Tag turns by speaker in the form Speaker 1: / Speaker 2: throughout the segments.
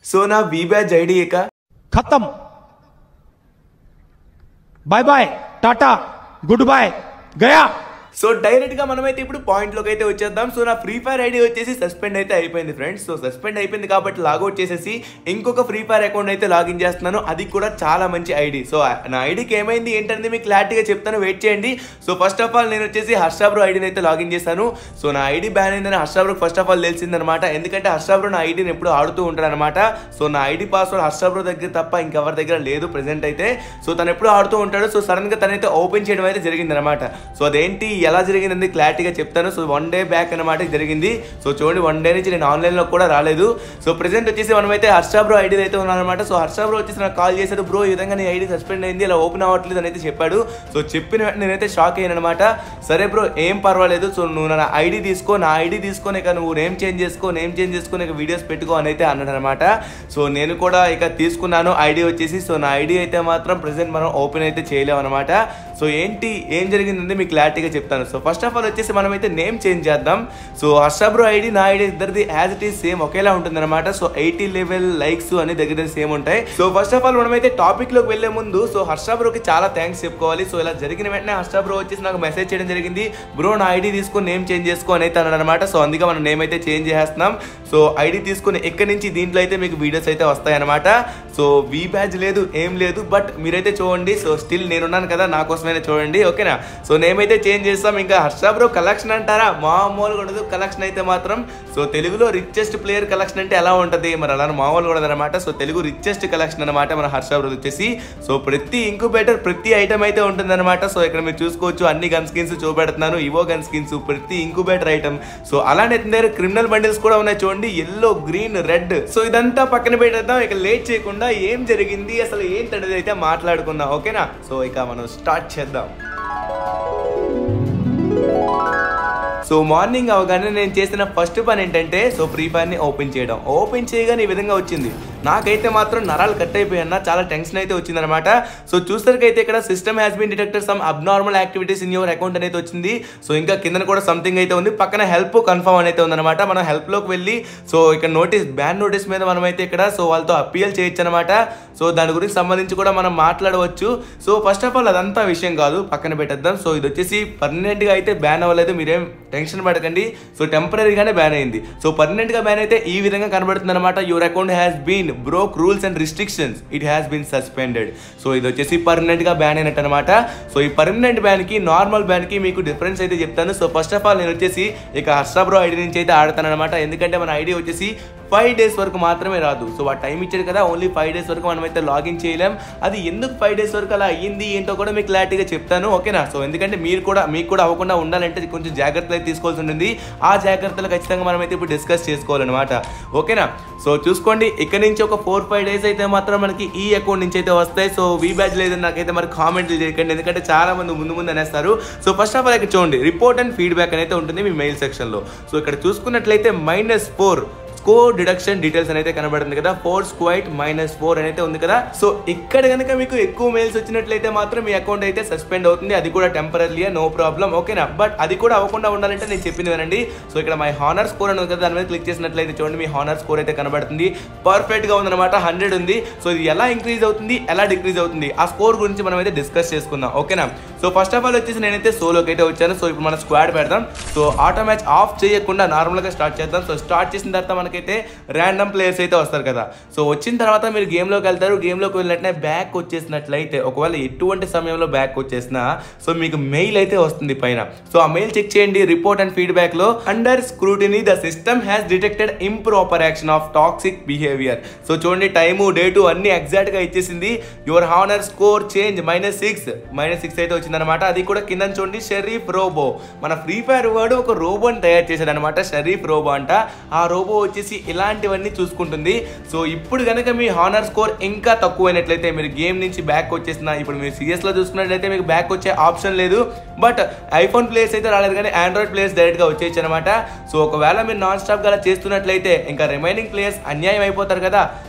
Speaker 1: so నా వి batch ID ఇక
Speaker 2: खत्म bye bye tata good bye गया
Speaker 1: సో డైరెక్ట్ గా మనమైతే ఇప్పుడు పాయింట్ లోకి అయితే వచ్చేద్దాం సో నా ఫ్రీ ఫైర్ ఐడి వచ్చేసి సస్పెండ్ అయితే అయిపోయింది ఫ్రెండ్స్ సో సస్పెండ్ అయిపోయింది కాబట్టి లాగౌట్ చేసేసి ఇంకొక ఫ్రీ ఫైర్ అకౌంట్ అయితే లాగిన్ చేస్తున్నాను అది కూడా చాలా మంచి ఐడి సో నా ఐడికి ఏమైంది ఏంటనేది మీకు క్లారిటీగా చెప్తాను వెయిట్ చేయండి సో ఫస్ట్ ఆఫ్ ఆల్ నేను వచ్చేసి హర్షాబ్రో ఐడిని అయితే లాగిన్ చేశాను సో నా ఐడి బ్యాన్ అయిందని హర్షాబ్రో ఫస్ట్ ఆఫ్ ఆల్ తెలిసిందనమాట ఎందుకంటే హర్షాబ్రో నా ఐడిని ఎప్పుడు ఆడుతూ ఉంటాడు అనమాట సో నా ఐడి పాస్వర్డ్ హర్షాబ్రో దగ్గర తప్ప ఇంకెవరి దగ్గర లేదు ప్రెసెంట్ అయితే సో తను ఎప్పుడు ఆడుతూ ఉంటాడు సో సడన్ గా తనైతే ఓపెన్ చేయడం అయితే జరిగింది అనమాట సో అదేంటి ఎలా జరిగింది క్లారిటీగా చెప్తాను సో వన్ డే బ్యాక్ అనమాట ఇది జరిగింది సో చూడండి వన్ డే నుంచి నేను ఆన్లైన్లో కూడా రాలేదు సో ప్రెసెంట్ వచ్చేసి మనమైతే హర్షా బ్రో ఐడి అయితే ఉన్నానమాట సో హర్షా బ్రో వచ్చేసి నాకు కాల్ చేశాడు బ్రో ఈ విధంగా నీ ఐడి సస్పెండ్ అయింది ఇలా ఓపెన్ అవ్వట్లేదు అని అయితే చెప్పాడు సో చెప్పిన వెంటనే నేనైతే షాక్ అయ్యాను అనమాట సరే బ్రో ఏం పర్వాలేదు సో నువ్వు నా ఐడి తీసుకో నా ఐడి తీసుకొని ఇక నువ్వు నేమ్ చేంజ్ చేసుకో నేమ్ చేంజ్ చేసుకొని ఇక వీడియోస్ పెట్టుకో అని అయితే అన్నాడు అనమాట సో నేను కూడా ఇక తీసుకున్నాను ఐడి వచ్చేసి సో నా ఐడి అయితే మాత్రం ప్రెసెంట్ మనం ఓపెన్ అయితే చేయలేము అనమాట సో ఏంటి ఏం జరిగిందంటే మీకు క్లారిటీగా చెప్తాను సో ఫస్ట్ ఆఫ్ ఆల్ వచ్చేసి మనమైతే నేమ్ చేంజ్ చేద్దాం సో హర్షబ్రో ఐడి నా ఐడి ఇద్దరిది యాజ్ ఇట్ ఈస్ సేమ్ ఒకేలా ఉంటుంది అనమాట సో ఎయిటీ లెవెల్ లైక్స్ అని దగ్గర సేమ్ ఉంటాయి సో ఫస్ట్ ఆఫ్ ఆల్ మనమైతే టాపిక్ లోకి వెళ్లే ముందు సో హర్షబ్రోకి చాలా థ్యాంక్స్ చెప్పుకోవాలి సో ఇలా జరిగిన వెంటనే హర్షబ్రో వచ్చేసి నాకు మెసేజ్ చేయడం జరిగింది బ్రో నా ఐడి తీసుకొని నేమ్ చేంజ్ చేసుకో అని అయితే అన్నాడు అనమాట సో అందుకే మనం నేమ్ అయితే చేంజ్ చేస్తున్నాం సో ఐడి తీసుకుని ఎక్కడి నుంచి దీంట్లో అయితే మీకు వీడియోస్ అయితే వస్తాయి అనమాట సో వి బ్యాజ్ లేదు ఏం లేదు బట్ మీరైతే చూడండి సో స్టిల్ నేనున్నాను కదా నా కోసమైనా చూడండి ఓకేనా సో నేమ్ అయితే చేంజ్ చేస్తాం ఇంకా హర్ష బ్రో కలెక్షన్ అంటారా మామూలుగా ఉండదు కలెక్షన్ అయితే మాత్రం సో తెలుగులో రిచెస్ట్ ప్లేయర్ కలెక్షన్ అంటే ఎలా ఉంటుంది మరి అలా మామూలుగా ఉండదు అనమాట సో తెలుగు రిచెస్ట్ కలెక్షన్ అనమాట మన హర్ష బ్రో వచ్చేసి సో ప్రతి ఇంక్యుబేటర్ ప్రతి ఐటమ్ అయితే ఉంటుంది అనమాట సో ఇక్కడ మీరు చూసుకోవచ్చు అన్ని గన్ స్కిన్స్ చూపెడుతున్నాను ఇవో గన్ స్కిన్స్ ప్రతి ఇంక్యుబేటర్ ఐటమ్ సో అలానే ఇతని దగ్గర క్రిమినల్ బండిల్స్ కూడా ఉన్నాయి చూడండి ఎల్లో గ్రీన్ రెడ్ సో ఇదంతా పక్కన పెట్టేద్దాం ఇక లేట్ చేయకుండా ఏం జరిగింది అసలు ఏంటనేది అయితే మాట్లాడుకుందాం ఓకేనా సో ఇక మనం స్టార్ట్ చేద్దాం సో మార్నింగ్ అవగానే నేను చేసిన ఫస్ట్ పని ఏంటంటే సో ఫ్రీ ఫైర్ ని ఓపెన్ చేయడం ఓపెన్ చేయగానే ఈ విధంగా వచ్చింది నాకైతే మాత్రం నరాలు కట్ అయిపోయాయన్న చాలా టెన్షన్ అయితే వచ్చిందనమాట సో చూసరికైతే ఇక్కడ system has been detector some abnormal activities in your account అనేది వచ్చింది సో ఇంకా కింద కూడా సంథింగ్ అయితే ఉంది పక్కన హెల్ప్ కన్ఫర్మ్ అయితే ఉందన్నమాట మనం హెల్ప్ లోకి వెళ్ళి సో ఇక్కడ నోటీస్ బ్యాన్ నోటీస్ మీద మనం అయితే ఇక్కడ సో వాళ్ళతో అప్పీల్ చేయొచ్చు అనమాట సో దాని గురించి సంబంధించి కూడా మనం మాట్లాడవచ్చు సో ఫస్ట్ ఆఫ్ ఆల్ అదంతా విషయం కాదు పక్కన పెట్టేద్దాం సో ఇది వచ్చేసి పర్మనెంట్ గా అయితే బ్యాన్ అవ్వలేదు మీరేం టెన్షన్ పడకండి సో టెంపరీగానే బ్యాన్ అయింది సో పర్మనెంట్ గా బ్యాన్ అయితే ఈ విధంగా కనబడుతుంది అనమాట your account has been broke rules and restrictions it has been suspended so ఇది వచ్చేసి పర్మనెంట్ గా బ్యాన్ అయినట్టు అనమాట సో ఈ పర్మనెంట్ బ్యాన్ కి నార్మల్ బ్యాన్ కి మీకు డిఫరెన్స్ అయితే చెప్తాను సో ఫస్ట్ ఆఫ్ ఆల్ నేను వచ్చేసి ఇక హర్షబ్రో ఐడి నుంచి అయితే ఆడతాను అనమాట ఎందుకంటే మన ఐడి వచ్చేసి ఫైవ్ డేస్ వరకు మాత్రమే రాదు సో ఆ టైం ఇచ్చాడు కదా ఓన్లీ ఫైవ్ డేస్ వరకు మనం అయితే లాగిన్ చేయలేం అది ఎందుకు ఫైవ్ డేస్ వరకు అలా అయ్యింది ఏంటో కూడా మీకు క్లారిటీగా చెప్తాను ఓకేనా సో ఎందుకంటే మీరు కూడా మీకు కూడా అవ్వకుండా ఉండాలంటే కొంచెం జాగ్రత్తలు అయితే తీసుకోవాల్సి ఉంటుంది ఆ జాగ్రత్తలు ఖచ్చితంగా మనం అయితే ఇప్పుడు డిస్కస్ చేసుకోవాలన్నమాట ఓకేనా సో చూసుకోండి ఇక్కడ నుంచి ఒక ఫోర్ ఫైవ్ డేస్ అయితే మాత్రం మనకి ఈ అకౌంట్ నుంచి అయితే వస్తాయి సో వీ బ్యాచ్ లేదని నాకైతే మరి కామెంట్లు చేయకండి ఎందుకంటే చాలా మంది ముందు ముందు అనేస్తారు సో ఫస్ట్ ఆఫ్ ఆల్ ఇక్కడ చూడండి రిపోర్ట్ అండ్ ఫీడ్బ్యాక్ అనేది ఉంటుంది మీ మెయిల్ సెక్షన్లో సో ఇక్కడ చూసుకున్నట్లయితే minus four score deduction details అయితే కనబడుతుంది కదా ఫోర్ స్క్వైట్ మైనస్ ఫోర్ అయితే ఉంది కదా సో ఇక్కడ కనుక మీకు ఎక్కువ మెయిల్స్ వచ్చినట్లయితే మాత్రం మీ అకౌంట్ అయితే సస్పెండ్ అవుతుంది అది కూడా టెంపరీ నో ప్రాబ్లం ఓకేనా బట్ అది కూడా అవ్వకుండా ఉండాలంటే నేను చెప్పింది వినండి సో ఇక్కడ మై హానర్ స్కోర్ అని ఉంది కదా దాని మీద క్లిక్ చేసినట్లయితే చూడండి మీ హానర్ స్కోర్ అయితే కనబడుతుంది పర్ఫెక్ట్ గా ఉందన్నమాట హండ్రెడ్ ఉంది సో ఇది ఎలా ఇంక్రీజ్ అవుతుంది ఎలా డిక్రీజ్ అవుతుంది ఆ స్కోర్ గురించి మనం అయితే డిస్కస్ చేసుకుందాం ఓకేనా సో ఫస్ట్ ఆఫ్ ఆల్ వచ్చేసి నేనైతే సోలోకి అయితే వచ్చాను సో ఇప్పుడు మన స్క్వాడ్ పెడదాం సో ఆటో మ్యాచ్ ఆఫ్ చేయకుండా నార్మల్ గా స్టార్ట్ చేద్దాం సో స్టార్ట్ చేసిన తర్వాత మనకైతే ర్యాండమ్ ప్లేయర్స్ అయితే వస్తారు కదా సో వచ్చిన తర్వాత మీరు గేమ్లోకి వెళ్తారు గేమ్లోకి వెళ్ళినట్టే బ్యాక్ వచ్చేసినట్లయితే ఒకవేళ ఎటువంటి సమయంలో బ్యాక్ వచ్చేసినా సో మీకు మెయిల్ అయితే వస్తుంది పైన సో ఆ మెయిల్ చెక్ చేయండి రిపోర్ట్ అండ్ ఫీడ్బ్యాక్ లో under scrutiny the system has detected improper action of toxic behaviour so చూడండి టైము డేటు అన్ని ఎగ్జాక్ట్ గా ఇచ్చేసింది your honour score change minus six minus six అయితే వచ్చిందనమాట అది కూడా కింద చూడండి షరీఫ్ రోబో మన ఫ్రీ ఫైర్ వాడు ఒక రోబోని తయారు చేశాడు అనమాట షరీఫ్ రోబో అంట ఆ రోబో వచ్చేసి ఇలాంటివన్నీ చూసుకుంటుంది సో ఇప్పుడు కనుక మీ హానర్ స్కోర్ ఇంకా తక్కువైనట్లయితే మీరు గేమ్ నుంచి బ్యాక్ వచ్చేసిన ఇప్పుడు మీరు సిఎస్ లో చూసుకున్నట్లయితే మీకు బ్యాక్ వచ్చే ఆప్షన్ లేదు బట్ ఐఫోన్ ప్లేస్ అయితే రాలేదు కానీ ఆండ్రాయిడ్ ప్లేస్ డైరెక్ట్ గా వచ్చేయచ్చు అనమాట సో ఒకవేళ మీరు నాన్ స్టాప్ గా అలా చేస్తున్నట్లయితే ఇంకా రిమైనింగ్ ప్లేయర్స్ అన్యాయం అయిపోతారు కదా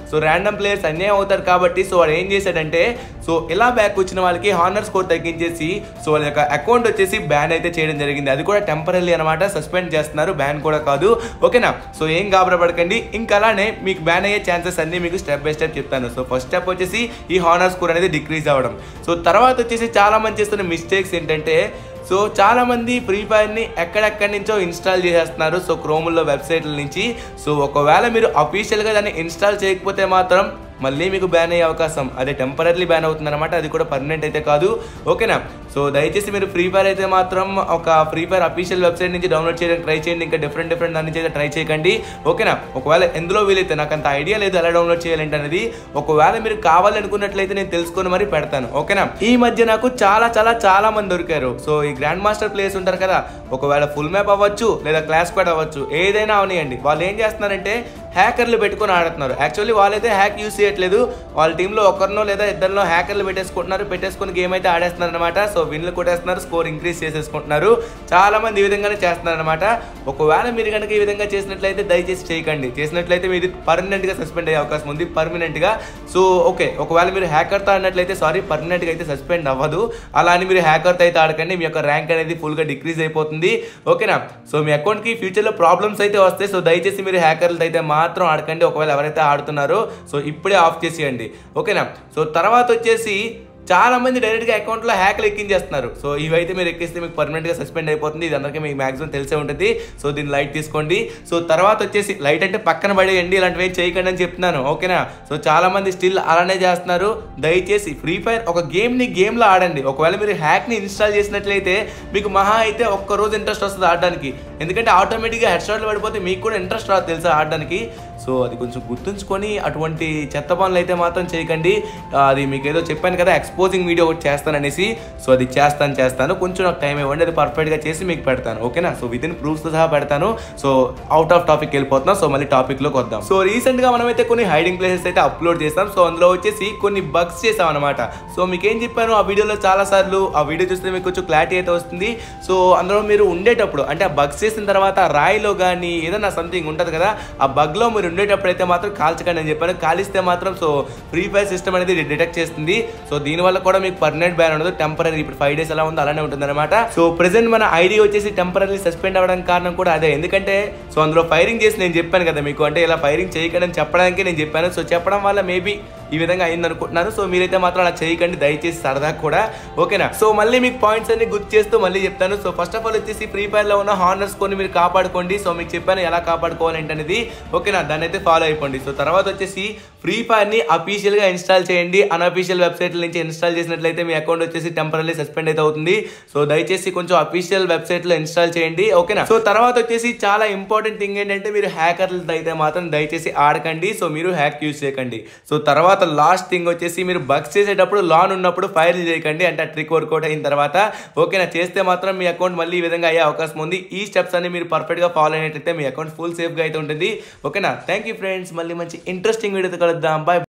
Speaker 1: సో ర్యాండమ్ ప్లేయర్స్ అన్యాయం అవుతారు కాబట్టి సో వాడు ఏం చేశాడంటే సో ఇలా బ్యాక్ వచ్చిన వాళ్ళకి హానర్ స్కోర్ తగ్గించేసి సో వాళ్ళ యొక్క అకౌంట్ వచ్చేసి బ్యాన్ అయితే చేయడం జరిగింది అది కూడా టెంపరీ అనమాట సస్పెండ్ చేస్తున్నారు బ్యాన్ కూడా కాదు ఓకేనా సో ఏం గాబరపడకండి ఇంకా అలానే మీకు బ్యాన్ అయ్యే ఛాన్సెస్ అన్ని మీకు స్టెప్ బై స్టెప్ చెప్తాను సో ఫస్ట్ స్టెప్ వచ్చేసి ఈ హానర్ స్కోర్ అనేది డిక్రీజ్ అవ్వడం సో తర్వాత వచ్చేసి చాలా మంది చేస్తున్న మిస్టేక్స్ ఏంటంటే సో చాలా మంది ఫ్రీ ఫైర్ని ఎక్కడెక్కడి నుంచో ఇన్స్టాల్ చేసేస్తున్నారు సో క్రోముల్లో వెబ్సైట్ల నుంచి సో ఒకవేళ మీరు అఫీషియల్గా దాన్ని ఇన్స్టాల్ చేయకపోతే మాత్రం మళ్ళీ మీకు బ్యాన్ అయ్యే అవకాశం అదే టెంపరీ బ్యాన్ అవుతుంది అనమాట అది కూడా పర్మనెంట్ అయితే కాదు ఓకేనా సో దయచేసి మీరు ఫ్రీ ఫైర్ అయితే మాత్రం ఒక ఫ్రీ ఫైర్ అఫీషియల్ వెబ్సైట్ నుంచి డౌన్లోడ్ చేయడానికి ట్రై చేయండి ఇంకా డిఫరెంట్ డిఫరెంట్ దాని నుంచి అయితే ట్రై చేయకండి ఓకేనా ఒకవేళ ఎందులో వీలైతే నాకు అంత ఐడియా లేదు ఎలా డౌన్లోడ్ చేయాలంటే అనేది ఒకవేళ మీరు కావాలనుకున్నట్లయితే నేను తెలుసుకొని మరి పెడతాను ఓకేనా ఈ మధ్య నాకు చాలా చాలా చాలా మంది దొరికారు సో ఈ గ్రాండ్ మాస్టర్ ప్లేయర్స్ ఉంటారు కదా ఒకవేళ ఫుల్ మ్యాప్ అవ్వచ్చు లేదా క్లాస్ స్క్వాడ్ అవ్వచ్చు ఏదైనా అవనియండి వాళ్ళు ఏం చేస్తున్నారంటే హ్యాకర్లు పెట్టుకొని ఆడుతున్నారు యాక్చువల్లీ వాళ్ళైతే హ్యాక్ యూస్ చేయట్లేదు వాళ్ళ టీంలో ఒకరినో లేదా ఇద్దరిలో హ్యాకర్లు పెట్టేసుకుంటున్నారు పెట్టేసుకొని గేమ్ అయితే ఆడేస్తున్నారు అనమాట సో విన్లు కొట్టేస్తున్నారు స్కోర్ ఇంక్రీజ్ చేసేసుకుంటున్నారు చాలా మంది ఈ విధంగానే చేస్తున్నారు అనమాట ఒకవేళ మీరు కనుక ఈ విధంగా చేసినట్లయితే దయచేసి చేయకండి చేసినట్లయితే మీరు పర్మనెంట్ గా సస్పెండ్ అయ్యే అవకాశం ఉంది పర్మనెంట్ గా సో ఓకే ఒకవేళ మీరు హ్యాకర్తో ఆడినట్లయితే సారీ పర్మనెంట్ గా అయితే సస్పెండ్ అవ్వదు అలా అని మీరు హ్యాకర్తో అయితే ఆడకండి మీ యొక్క ర్యాంక్ అనేది ఫుల్ గా డిక్రీజ్ అయిపోతుంది ఓకేనా సో మీ అకౌంట్ కి ఫ్యూచర్ లో ప్రాబ్లమ్స్ అయితే వస్తాయి సో దయచేసి మీరు హ్యాకర్లతో అయితే మాత్రం ఆడకండి ఒకవేళ ఎవరైతే ఆడుతున్నారో సో ఇప్పుడే ఆఫ్ చేసేయండి ఓకేనా సో తర్వాత వచ్చేసి చాలా మంది డైరెక్ట్గా అకౌంట్లో హ్యాక్లు ఎక్కించేస్తున్నారు సో ఇవైతే మీరు ఎక్కిస్తే మీకు పర్మనెంట్గా సస్పెండ్ అయిపోతుంది ఇది అందరికీ మీకు మాక్సిమం తెలిసే ఉంటుంది సో దీన్ని లైట్ తీసుకోండి సో తర్వాత వచ్చేసి లైట్ అంటే పక్కన పడేయండి ఇలాంటివి ఏం చేయకండి అని చెప్తున్నాను ఓకేనా సో చాలా మంది స్టిల్ అలానే చేస్తున్నారు దయచేసి ఫ్రీ ఫైర్ ఒక గేమ్ని గేమ్లో ఆడండి ఒకవేళ మీరు హ్యాక్ని ఇన్స్టాల్ చేసినట్లయితే మీకు మహా అయితే ఒక్క రోజు ఇంట్రెస్ట్ వస్తుంది ఆడడానికి ఎందుకంటే ఆటోమేటిక్గా హెడ్ షాట్లు పడిపోతే మీకు కూడా ఇంట్రెస్ట్ రాదు తెలుసా ఆడడానికి సో అది కొంచెం గుర్తుంచుకొని అటువంటి చెత్త పనులు అయితే మాత్రం చేయకండి ఆ, అది మీకు ఏదో చెప్పాను కదా ఎక్స్పోజింగ్ వీడియో ఒకటి చేస్తాననేసి సో అది చేస్తాను చేస్తాను కొంచెం నాకు టైం ఇవ్వండి అది పర్ఫెక్ట్గా చేసి మీకు పెడతాను ఓకేనా సో విత్ ఇన్ ప్రూఫ్స్ సహా పెడతాను సో అవుట్ ఆఫ్ టాపిక్ వెళ్ళిపోతున్నాం సో మళ్ళీ టాపిక్లోకి వద్దాం సో రీసెంట్గా మనమైతే కొన్ని హైడింగ్ ప్లేసెస్ అయితే అప్లోడ్ చేస్తాం సో అందులో వచ్చేసి కొన్ని బగ్స్ చేసాం అనమాట సో మీకు ఏం చెప్పాను ఆ వీడియోలో చాలా సార్లు ఆ వీడియో చూస్తే మీకు కొంచెం క్లారిటీ అయితే వస్తుంది సో అందులో మీరు ఉండేటప్పుడు అంటే ఆ బగ్స్ చేసిన తర్వాత ఆ రాయిలో కానీ ఏదైనా సంథింగ్ ఉంటుంది కదా ఆ బగ్లో మీరు ఉండేటప్పుడు అయితే మాత్రం కాల్చకండి అని చెప్పాను కాలిస్తే మాత్రం సో ఫ్రీ ఫైర్ సిస్టమ్ అనేది డిటెక్ట్ చేస్తుంది సో దీనివల్ల కూడా మీకు పర్మనెంట్ బ్యాన్ ఉండదు టెంపరీ ఇప్పుడు ఫైవ్ డేస్ ఎలా ఉందో అలానే ఉంటుంది అనమాట సో ప్రెసెంట్ మన ఐడి వచ్చేసి టెంపరీ సస్పెండ్ అవ్వడానికి కారణం కూడా అదే ఎందుకంటే సో అందులో ఫైరింగ్ చేసి నేను చెప్పాను కదా మీకు అంటే ఇలా ఫైరింగ్ చేయకండి అని చెప్పడానికి నేను చెప్పాను సో చెప్పడం వల్ల మేబీ ఈ విధంగా అయింది అనుకుంటున్నాను సో మీరైతే మాత్రం అలా చేయకండి దయచేసి సరదా కూడా ఓకేనా సో మళ్ళీ మీకు పాయింట్స్ అన్ని గుర్తు చేస్తూ మళ్ళీ చెప్తాను సో ఫస్ట్ ఆఫ్ ఆల్ వచ్చేసి ఫ్రీ ఫైర్ లో ఉన్న హార్నర్స్ కొన్ని మీరు కాపాడుకోండి సో మీకు చెప్పాను ఎలా కాపాడుకోవాలి ఏంటనేది ఓకేనా దాన్ని అయితే ఫాలో అయిపోండి సో తర్వాత వచ్చేసి ఫ్రీ ఫైర్ ని అఫీషియల్ గా ఇన్స్టాల్ చేయండి అన్అఫీషియల్ వెబ్సైట్ల నుంచి ఇన్స్టాల్ చేసినట్లయితే మీ అకౌంట్ వచ్చేసి టెంపరీ సస్పెండ్ అయితే అవుతుంది సో దయచేసి కొంచెం అఫీషియల్ వెబ్సైట్ లో ఇన్స్టాల్ చేయండి ఓకేనా సో తర్వాత వచ్చేసి చాలా ఇంపార్టెంట్ థింగ్ ఏంటంటే మీరు హ్యాకర్లతో అయితే మాత్రం దయచేసి ఆడకండి సో మీరు హ్యాక్ యూస్ చేయకండి సో తర్వాత లాస్ట్ థింగ్ వచ్చేసి మీరు బగ్స్ చేసేటప్పుడు లాన్ ఉన్నప్పుడు ఫైర్ చేయకండి అంటే ఆ ట్రిక్ వర్కౌట్ అయిన తర్వాత ఓకేనా చేస్తే మాత్రం మీ అకౌంట్ మళ్ళీ ఈ విధంగా అయ్యే అవకాశం ఉంది ఈ స్టెప్స్ అన్ని మీరు పర్ఫెక్ట్ గా ఫాలో అయినట్టయితే మీ అకౌంట్ ఫుల్ సేఫ్ గా అయితే ఉంటుంది ఓకేనా థ్యాంక్ యూ ఫ్రెండ్స్ మళ్ళీ మంచి ఇంట్రెస్టింగ్ వీడియోతో కలుద్దాం బాయ్